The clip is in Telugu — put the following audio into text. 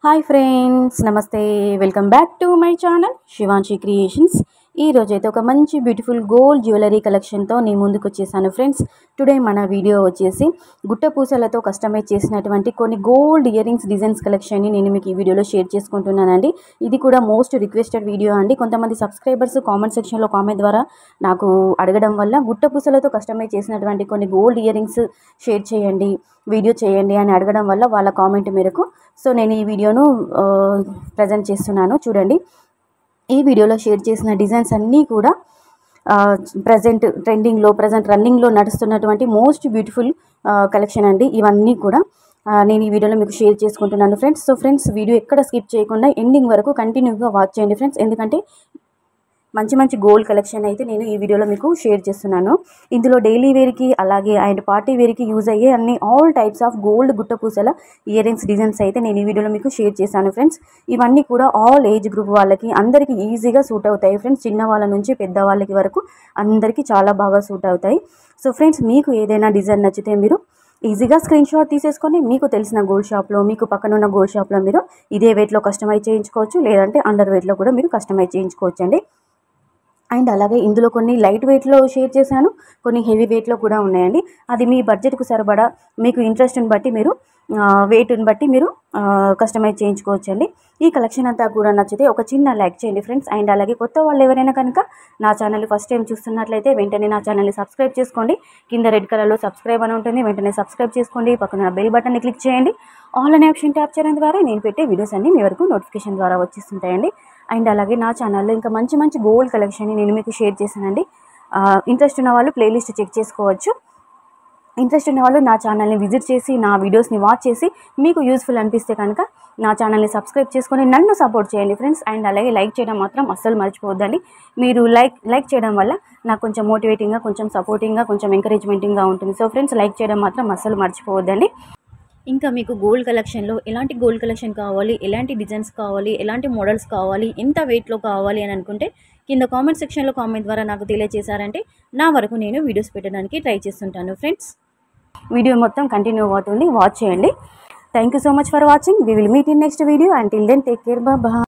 హాయ్ ఫ్రెండ్స్ నమస్తే welcome back to my channel Shivanshi creations ఈ రోజైతే ఒక మంచి బ్యూటిఫుల్ గోల్డ్ జ్యువెలరీ కలెక్షన్తో నేను ముందుకు వచ్చేసాను ఫ్రెండ్స్ టుడే మన వీడియో వచ్చేసి గుట్ట పూసలతో కస్టమైజ్ చేసినటువంటి కొన్ని గోల్డ్ ఇయర్ రింగ్స్ డిజైన్స్ కలెక్షన్ని నేను మీకు ఈ వీడియోలో షేర్ చేసుకుంటున్నానండి ఇది కూడా మోస్ట్ రిక్వెస్టెడ్ వీడియో అండి కొంతమంది సబ్స్క్రైబర్స్ కామెంట్ సెక్షన్లో కామెంట్ ద్వారా నాకు అడగడం వల్ల గుట్ట పూసలతో కస్టమైజ్ చేసినటువంటి కొన్ని గోల్డ్ ఇయర్ రింగ్స్ షేర్ చేయండి వీడియో చేయండి అని అడగడం వల్ల వాళ్ళ కామెంట్ మేరకు సో నేను ఈ వీడియోను ప్రజెంట్ చేస్తున్నాను చూడండి ఈ వీడియోలో షేర్ చేసిన డిజైన్స్ అన్నీ కూడా ప్రజెంట్ ట్రెండింగ్లో ప్రజెంట్ రన్నింగ్లో నడుస్తున్నటువంటి మోస్ట్ బ్యూటిఫుల్ కలెక్షన్ అండి ఇవన్నీ కూడా ఆ, నేను ఈ వీడియోలో మీకు షేర్ చేసుకుంటున్నాను ఫ్రెండ్స్ సో ఫ్రెండ్స్ వీడియో ఎక్కడ స్కిప్ చేయకుండా ఎండింగ్ వరకు కంటిన్యూగా వాచ్ చేయండి ఫ్రెండ్స్ ఎందుకంటే మంచి మంచి గోల్డ్ కలెక్షన్ అయితే నేను ఈ వీడియోలో మీకు షేర్ చేస్తున్నాను ఇందులో డైలీ వేర్కి అలాగే అండ్ పార్టీ వేర్కి యూజ్ అయ్యే అన్ని ఆల్ టైప్స్ ఆఫ్ గోల్డ్ గుట్ట పూసల ఇయర్ రింగ్స్ డిజైన్స్ అయితే నేను ఈ వీడియోలో మీకు షేర్ చేశాను ఫ్రెండ్స్ ఇవన్నీ కూడా ఆల్ ఏజ్ గ్రూప్ వాళ్ళకి అందరికీ ఈజీగా సూట్ అవుతాయి ఫ్రెండ్స్ చిన్న వాళ్ళ నుంచి పెద్ద వాళ్ళకి వరకు అందరికీ చాలా బాగా సూట్ అవుతాయి సో ఫ్రెండ్స్ మీకు ఏదైనా డిజైన్ నచ్చితే మీరు ఈజీగా స్క్రీన్ షాట్ తీసేసుకొని మీకు తెలిసిన గోల్డ్ షాప్లో మీకు పక్కన ఉన్న గోల్డ్ షాప్లో మీరు ఇదే వెయిట్లో కస్టమైజ్ చేయించుకోవచ్చు లేదంటే అండర్ వెయిట్లో కూడా మీరు కస్టమైజ్ చేయించుకోవచ్చు అండి అండ్ అలాగే ఇందులో కొన్ని లైట్ వెయిట్లో షేర్ చేశాను కొన్ని హెవీ వెయిట్లో కూడా ఉన్నాయండి అది మీ బడ్జెట్కు సరిపడా మీకు ఇంట్రెస్ట్ని బట్టి మీరు వెయిట్ని బట్టి మీరు కస్టమైజ్ చేయించుకోవచ్చండి ఈ కలెక్షన్ అంతా కూడా నచ్చితే ఒక చిన్న లైక్ చేయండి ఫ్రెండ్స్ అండ్ అలాగే కొత్త వాళ్ళు ఎవరైనా కనుక నా ఛానల్ ఫస్ట్ టైం చూస్తున్నట్లయితే వెంటనే నా ఛానల్ని సబ్స్క్రైబ్ చేసుకోండి కింద రెడ్ కలర్లో సబ్స్క్రైబ్ అని ఉంటుంది వెంటనే సబ్స్క్రైబ్ చేసుకోండి పక్కన బెల్ బటన్ని క్లిక్ చేయండి ఆల్ అనే ఆప్షన్ ట్యాప్ చేయడం ద్వారా నేను పెట్టే వీడియోస్ అన్ని మీ వరకు నోటిఫికేషన్ ద్వారా వచ్చేస్తుంటాయండి అండ్ అలాగే నా ఛానల్లో ఇంకా మంచి మంచి గోల్డ్ కలెక్షన్ని నేను మీకు షేర్ చేశానండి ఇంట్రెస్ట్ ఉన్న వాళ్ళు ప్లేలిస్ట్ చెక్ చేసుకోవచ్చు ఇంట్రెస్ట్ ఉన్న వాళ్ళు నా ఛానల్ని విజిట్ చేసి నా వీడియోస్ని వాచ్ చేసి మీకు యూస్ఫుల్ అనిపిస్తే కనుక నా ఛానల్ని సబ్స్క్రైబ్ చేసుకొని నన్ను సపోర్ట్ చేయండి ఫ్రెండ్స్ అండ్ అలాగే లైక్ చేయడం మాత్రం అస్సలు మర్చిపోవద్దండి మీరు లైక్ లైక్ చేయడం వల్ల నాకు కొంచెం మోటివేటింగ్గా కొంచెం సపోర్టింగ్గా కొంచెం ఎంకరేజ్మెంటింగ్గా ఉంటుంది సో ఫ్రెండ్స్ లైక్ చేయడం మాత్రం అస్సలు మర్చిపోవద్దండి ఇంకా మీకు గోల్డ్ కలెక్షన్లో ఎలాంటి గోల్డ్ కలెక్షన్ కావాలి ఎలాంటి డిజైన్స్ కావాలి ఎలాంటి మోడల్స్ కావాలి ఎంత వెయిట్లో కావాలి అని అనుకుంటే కింద కామెంట్ సెక్షన్లో కామెంట్ ద్వారా నాకు తెలియజేశారంటే నా వరకు నేను వీడియోస్ పెట్టడానికి ట్రై చేస్తుంటాను ఫ్రెండ్స్ వీడియో మొత్తం కంటిన్యూ అవుతుంది వాచ్ చేయండి thank you so much for watching we will meet in next video and till then take care బా